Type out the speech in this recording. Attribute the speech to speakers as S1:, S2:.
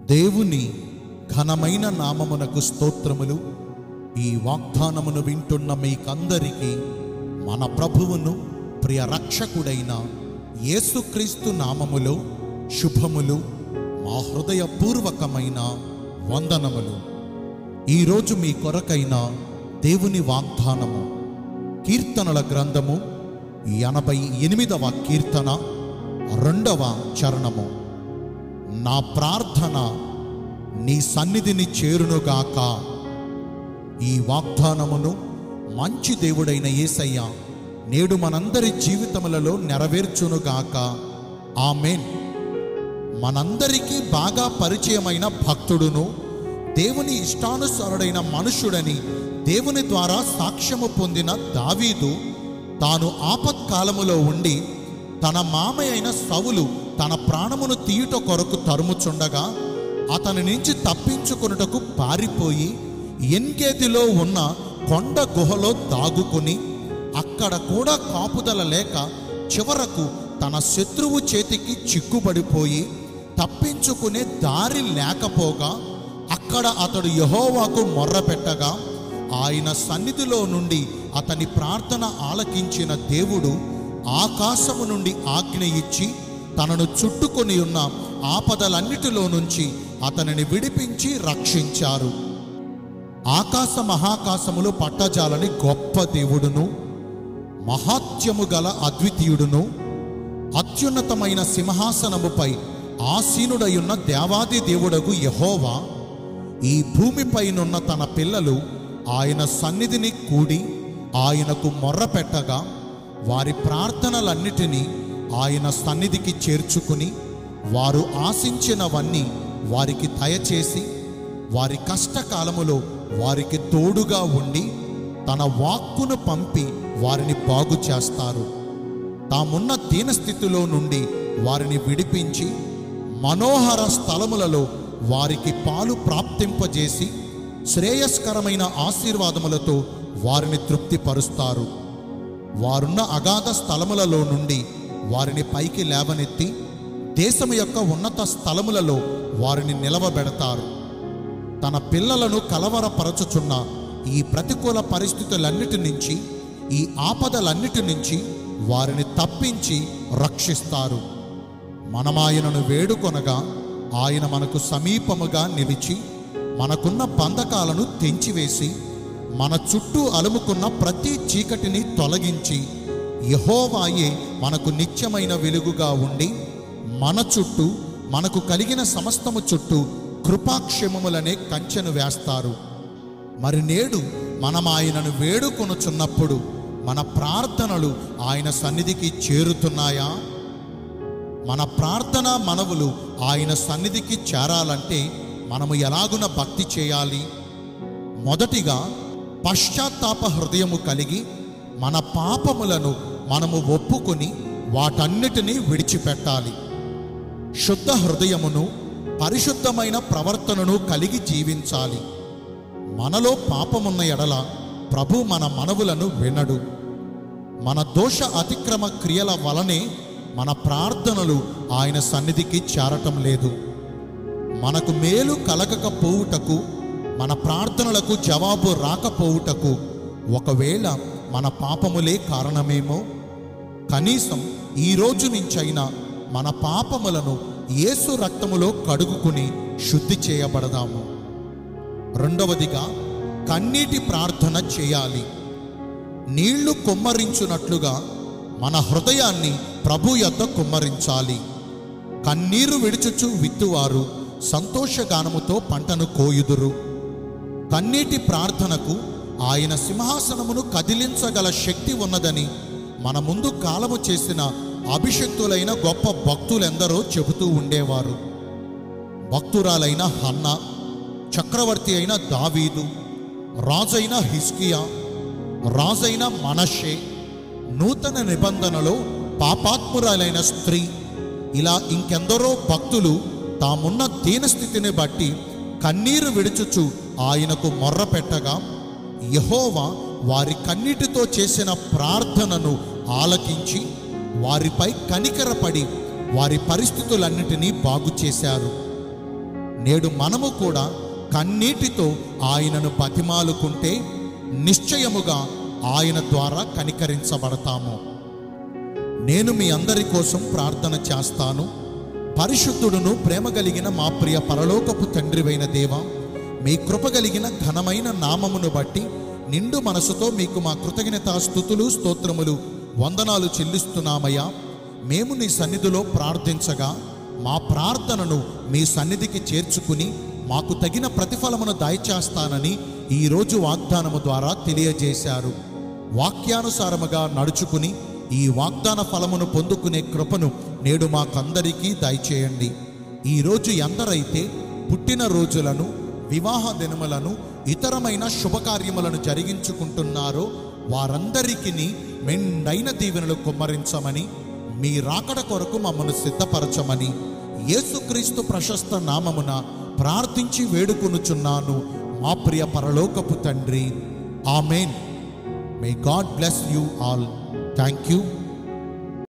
S1: దేవుని ఘనమైన నామమునకు స్తోత్రములు ఈ వాగ్దానమును వింటున్న మీకందరికీ మన ప్రభువును ప్రియ రక్షకుడైన యేసుక్రీస్తు నామములో శుభములు మా హృదయపూర్వకమైన వందనములు ఈరోజు మీ కొరకైన దేవుని వాగ్దానము కీర్తనల గ్రంథము ఎనభై ఎనిమిదవ కీర్తన రెండవ చరణము నా ప్రార్థన నీ సన్నిధిని చేరునుగాక ఈ వాగ్దానమును మంచి దేవుడైన యేసయ్య నేడు మనందరి జీవితములలో నెరవేర్చునుగాక ఆమెన్ మనందరికీ బాగా పరిచయమైన భక్తుడును దేవుని ఇష్టానుసారుడైన మనుష్యుడని దేవుని ద్వారా సాక్ష్యము పొందిన దావీదు తాను ఆపత్కాలములో ఉండి తన మామయ్య అయిన సవులు తన ప్రాణమును తీయుట కొరకు తరుముచుండగా అతని నుంచి తప్పించుకొనుటకు పారిపోయి ఎన్గేదిలో ఉన్న కొండ గుహలో దాగుకుని అక్కడ కూడా కాపుదల లేక చివరకు తన శత్రువు చేతికి చిక్కుబడిపోయి తప్పించుకునే దారి లేకపోగా అక్కడ అతడు యహోవాకు మొర్రపెట్టగా ఆయన సన్నిధిలో నుండి అతని ప్రార్థన ఆలకించిన దేవుడు ఆకాశము నుండి ఆజ్ఞ ఇచ్చి తనను చుట్టుకొని ఉన్న ఆపదలన్నిటిలో నుంచి అతనిని విడిపించి రక్షించారు ఆకాశ మహాకాశములు పట్టజాలని గొప్ప దేవుడును మహాత్యము గల అద్వితీయుడును అత్యున్నతమైన సింహాసనముపై ఆసీనుడయున్న దేవాది దేవుడగు యహోవా ఈ భూమిపైనున్న తన పిల్లలు ఆయన సన్నిధిని కూడి ఆయనకు మొర్రపెట్టగా వారి ప్రార్థనలన్నిటినీ ఆయన సన్నిధికి చేర్చుకుని వారు ఆశించినవన్నీ వారికి దయచేసి వారి కష్టకాలములో వారికి తోడుగా ఉండి తన వాక్కును పంపి వారిని బాగు చేస్తారు తామున్న దీనస్థితిలో నుండి వారిని విడిపించి మనోహర స్థలములలో వారికి పాలు ప్రాప్తింపజేసి శ్రేయస్కరమైన ఆశీర్వాదములతో వారిని తృప్తిపరుస్తారు వారున్న అగాధ స్థలములలో నుండి వారిని పైకి లేవనెత్తి దేశము యొక్క ఉన్నత స్థలములలో వారిని నిలవబెడతారు తన పిల్లలను కలవరపరచుచున్న ఈ ప్రతికూల పరిస్థితులన్నిటి నుంచి ఈ ఆపదలన్నిటి నుంచి వారిని తప్పించి రక్షిస్తారు మనమాయనను వేడుకొనగా ఆయన మనకు సమీపముగా నిలిచి మనకున్న బంధకాలను తెంచివేసి మన చుట్టూ అలుముకున్న ప్రతి చీకటిని తొలగించి యహోవాయే మనకు నిత్యమైన వెలుగుగా ఉండి మన చుట్టూ మనకు కలిగిన సమస్తము చుట్టూ కృపాక్షేమములనే కంచెను వేస్తారు మరి నేడు మనం ఆయనను వేడుకొనుచున్నప్పుడు మన ప్రార్థనలు ఆయన సన్నిధికి చేరుతున్నాయా మన ప్రార్థన మనవులు ఆయన సన్నిధికి చేరాలంటే మనము ఎలాగున భక్తి చేయాలి మొదటిగా పశ్చాత్తాప హృదయము కలిగి మన పాపములను మనము ఒప్పుకొని వాటన్నిటినీ విడిచిపెట్టాలి శుద్ధ హృదయమును పరిశుద్ధమైన ప్రవర్తనను కలిగి జీవించాలి మనలో పాపమున్న ఎడల ప్రభు మన మనవులను వినడు మన దోష అతిక్రమ క్రియల వలనే మన ప్రార్థనలు ఆయన సన్నిధికి చేరటం లేదు మనకు మేలు కలగకపోవుటకు మన ప్రార్థనలకు జవాబు రాకపోవుటకు ఒకవేళ మన పాపములే కారణమేమో కనీసం ఈ రోజు నుంచైనా మన పాపములను యేసు రక్తములో కడుగుకుని శుద్ధి చేయబడదాము రెండవదిగా కన్నీటి ప్రార్థన చేయాలి నీళ్లు కుమ్మరించున్నట్లుగా మన హృదయాన్ని ప్రభు యొద్ద కుమ్మరించాలి కన్నీరు విడుచుచు విత్తువారు సంతోషగానముతో పంటను కోయుదురు కన్నీటి ప్రార్థనకు ఆయన సింహాసనమును కదిలించగల శక్తి ఉన్నదని మన ముందు కాలము చేసిన అభిషక్తులైన గొప్ప భక్తులెందరో చెబుతూ ఉండేవారు భక్తురాలైన హన్న చక్రవర్తి అయిన దావీదు రాజైన హిస్కియా రాజైన మనషే నూతన నిబంధనలో పాపాత్మురాలైన స్త్రీ ఇలా ఇంకెందరో భక్తులు తామున్న దీనస్థితిని బట్టి కన్నీరు విడుచుచు ఆయనకు మొర్రపెట్టగా యహోవా వారి కన్నీటితో చేసిన ప్రార్థనను ఆలకించి వారిపై కనికరపడి వారి పరిస్థితులన్నిటినీ బాగు చేశారు నేడు మనము కూడా కన్నీటితో ఆయనను బతిమాలుకుంటే నిశ్చయముగా ఆయన ద్వారా కనికరించబడతాము నేను మీ అందరి కోసం ప్రార్థన చేస్తాను పరిశుద్ధుడును ప్రేమ కలిగిన మా ప్రియ పరలోకపు తండ్రివైన దేవ మీ కృప కలిగిన ఘనమైన నామమును బట్టి నిండు మనసుతో మీకు మా కృతజ్ఞత స్థుతులు స్తోత్రములు వందనాలు చెల్లిస్తున్నామయ్యా మేము నీ సన్నిధిలో ప్రార్థించగా మా ప్రార్థనను మీ సన్నిధికి చేర్చుకుని మాకు తగిన ప్రతిఫలమును దయచేస్తానని ఈరోజు వాగ్దానము ద్వారా తెలియజేశారు వాక్యానుసారముగా నడుచుకుని ఈ వాగ్దాన ఫలమును పొందుకునే కృపను నేడు మాకందరికీ దయచేయండి ఈరోజు ఎందరైతే పుట్టిన రోజులను వివాహ దినములను ఇతరమైన శుభకార్యములను జరిగించుకుంటున్నారో వారందరికీ మెండైన దీవెనలు కుమ్మరించమని మీ రాకడ కొరకు మమ్మను సిద్ధపరచమని యేసుక్రీస్తు ప్రశస్త నామమున ప్రార్థించి వేడుకొనుచున్నాను మా ప్రియ పరలోకపు తండ్రి amen may God bless you all thank you